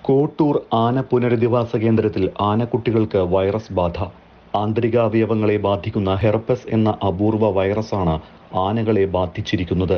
കോട്ടൂർ ആന പുനരധിവാസ കേന്ദ്രത്തിൽ ആനക്കുട്ടികൾക്ക് വൈറസ് ബാധ ആന്തരികാവയവങ്ങളെ ബാധിക്കുന്ന ഹെർപ്പസ് എന്ന അപൂർവ വൈറസാണ് ആനകളെ ബാധിച്ചിരിക്കുന്നത്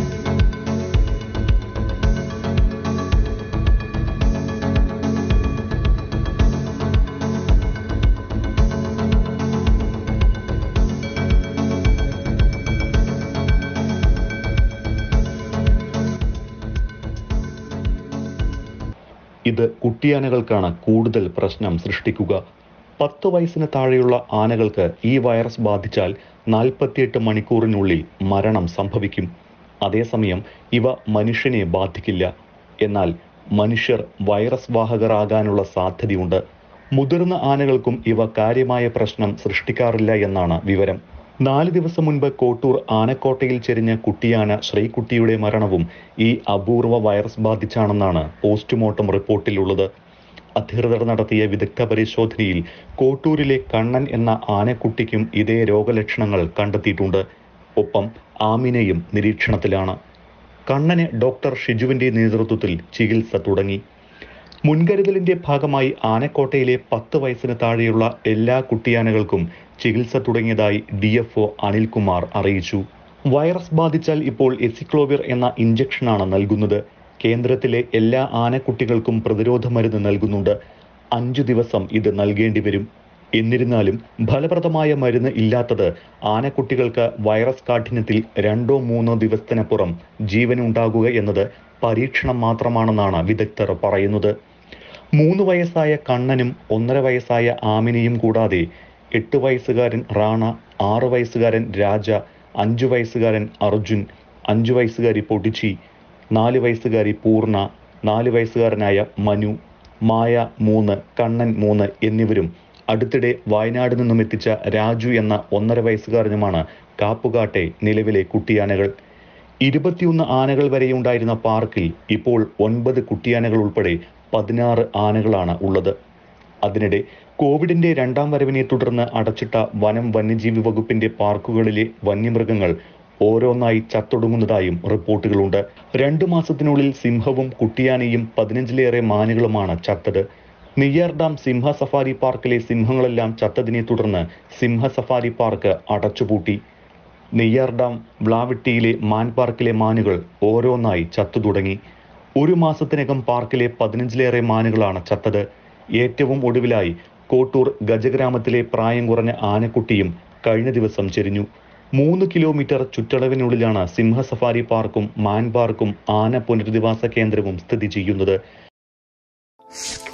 ഇത് കുട്ടിയാനകൾക്കാണ് കൂടുതൽ പ്രശ്നം സൃഷ്ടിക്കുക പത്ത് വയസ്സിന് താഴെയുള്ള ആനകൾക്ക് ഈ വൈറസ് ബാധിച്ചാൽ നാൽപ്പത്തിയെട്ട് മണിക്കൂറിനുള്ളിൽ മരണം സംഭവിക്കും അതേസമയം ഇവ മനുഷ്യനെ ബാധിക്കില്ല എന്നാൽ മനുഷ്യർ വൈറസ് വാഹകരാകാനുള്ള സാധ്യതയുണ്ട് മുതിർന്ന ആനകൾക്കും ഇവ കാര്യമായ പ്രശ്നം സൃഷ്ടിക്കാറില്ല എന്നാണ് വിവരം നാല് ദിവസം മുൻപ് കോട്ടൂർ ആനക്കോട്ടയിൽ ചെരിഞ്ഞ കുട്ടിയാന ശ്രീകുട്ടിയുടെ മരണവും ഈ അപൂർവ വൈറസ് ബാധിച്ചാണെന്നാണ് പോസ്റ്റ്മോർട്ടം റിപ്പോർട്ടിലുള്ളത് അധികൃതർ നടത്തിയ വിദഗ്ധ പരിശോധനയിൽ കോട്ടൂരിലെ കണ്ണൻ എന്ന ആനക്കുട്ടിക്കും ഇതേ രോഗലക്ഷണങ്ങൾ കണ്ടെത്തിയിട്ടുണ്ട് ഒപ്പം ആമിനയും നിരീക്ഷണത്തിലാണ് കണ്ണന് ഡോക്ടർ ഷിജുവിന്റെ നേതൃത്വത്തിൽ ചികിത്സ തുടങ്ങി മുൻകരുതലിന്റെ ഭാഗമായി ആനക്കോട്ടയിലെ പത്ത് വയസ്സിന് താഴെയുള്ള എല്ലാ കുട്ടിയാനകൾക്കും ചികിത്സ തുടങ്ങിയതായി ഡി എഫ് ഒ അനിൽകുമാർ അറിയിച്ചു വൈറസ് ബാധിച്ചാൽ ഇപ്പോൾ എസിക്ലോവിർ എന്ന ഇഞ്ചക്ഷനാണ് നൽകുന്നത് കേന്ദ്രത്തിലെ എല്ലാ ആനക്കുട്ടികൾക്കും പ്രതിരോധ മരുന്ന് നൽകുന്നുണ്ട് അഞ്ചു ദിവസം ഇത് നൽകേണ്ടി വരും എന്നിരുന്നാലും ഫലപ്രദമായ മരുന്ന് ഇല്ലാത്തത് ആനക്കുട്ടികൾക്ക് വൈറസ് കാഠിന്യത്തിൽ രണ്ടോ മൂന്നോ ദിവസത്തിനപ്പുറം ജീവനുണ്ടാകുക എന്നത് പരീക്ഷണം മാത്രമാണെന്നാണ് വിദഗ്ധർ പറയുന്നത് മൂന്ന് വയസ്സായ കണ്ണനും ഒന്നര വയസ്സായ ആമിനിയും കൂടാതെ എട്ട് വയസ്സുകാരൻ റാണ ആറ് വയസ്സുകാരൻ രാജ അഞ്ചു വയസ്സുകാരൻ അർജുൻ അഞ്ചു വയസ്സുകാരി പൊടിച്ചി നാല് വയസ്സുകാരി പൂർണ്ണ നാല് വയസ്സുകാരനായ മനു മായ മൂന്ന് കണ്ണൻ മൂന്ന് എന്നിവരും അടുത്തിടെ വയനാട് നിന്നും എത്തിച്ച രാജു എന്ന ഒന്നര വയസ്സുകാരനുമാണ് കാപ്പുകാട്ടെ നിലവിലെ കുട്ടിയാനകൾ ഇരുപത്തിയൊന്ന് ആനകൾ വരെയുണ്ടായിരുന്ന പാർക്കിൽ ഇപ്പോൾ ഒൻപത് കുട്ടിയാനകൾ ഉൾപ്പെടെ പതിനാറ് ആനകളാണ് ഉള്ളത് അതിനിടെ കോവിഡിന്റെ രണ്ടാം വരവിനെ തുടർന്ന് അടച്ചിട്ട വനം വന്യജീവി വകുപ്പിന്റെ പാർക്കുകളിലെ വന്യമൃഗങ്ങൾ ഓരോന്നായി ചത്തൊടുങ്ങുന്നതായും റിപ്പോർട്ടുകളുണ്ട് രണ്ടു മാസത്തിനുള്ളിൽ സിംഹവും കുട്ടിയാനയും പതിനഞ്ചിലേറെ മാനുകളുമാണ് ചത്തത് നെയ്യാർ ഡാം സിംഹ സഫാരി പാർക്കിലെ സിംഹങ്ങളെല്ലാം ചത്തതിനെ തുടർന്ന് സിംഹ സഫാരി പാർക്ക് അടച്ചുപൂട്ടി നെയ്യാർ ഡാം വ്ലാവിട്ടിയിലെ മാൻ പാർക്കിലെ മാനുകൾ ഓരോന്നായി ചത്തു തുടങ്ങി ഒരു മാസത്തിനകം പാർക്കിലെ പതിനഞ്ചിലേറെ മാനുകളാണ് ചത്തത് ഏറ്റവും ഒടുവിലായി കോട്ടൂർ ഗജഗ്രാമത്തിലെ പ്രായം കുറഞ്ഞ ആനക്കുട്ടിയും കഴിഞ്ഞ ദിവസം ചെരിഞ്ഞു മൂന്ന് കിലോമീറ്റർ ചുറ്റളവിനുള്ളിലാണ് സിംഹ സഫാരി പാർക്കും മാൻ പാർക്കും ആന പുനരധിവാസ കേന്ദ്രവും സ്ഥിതി ചെയ്യുന്നത്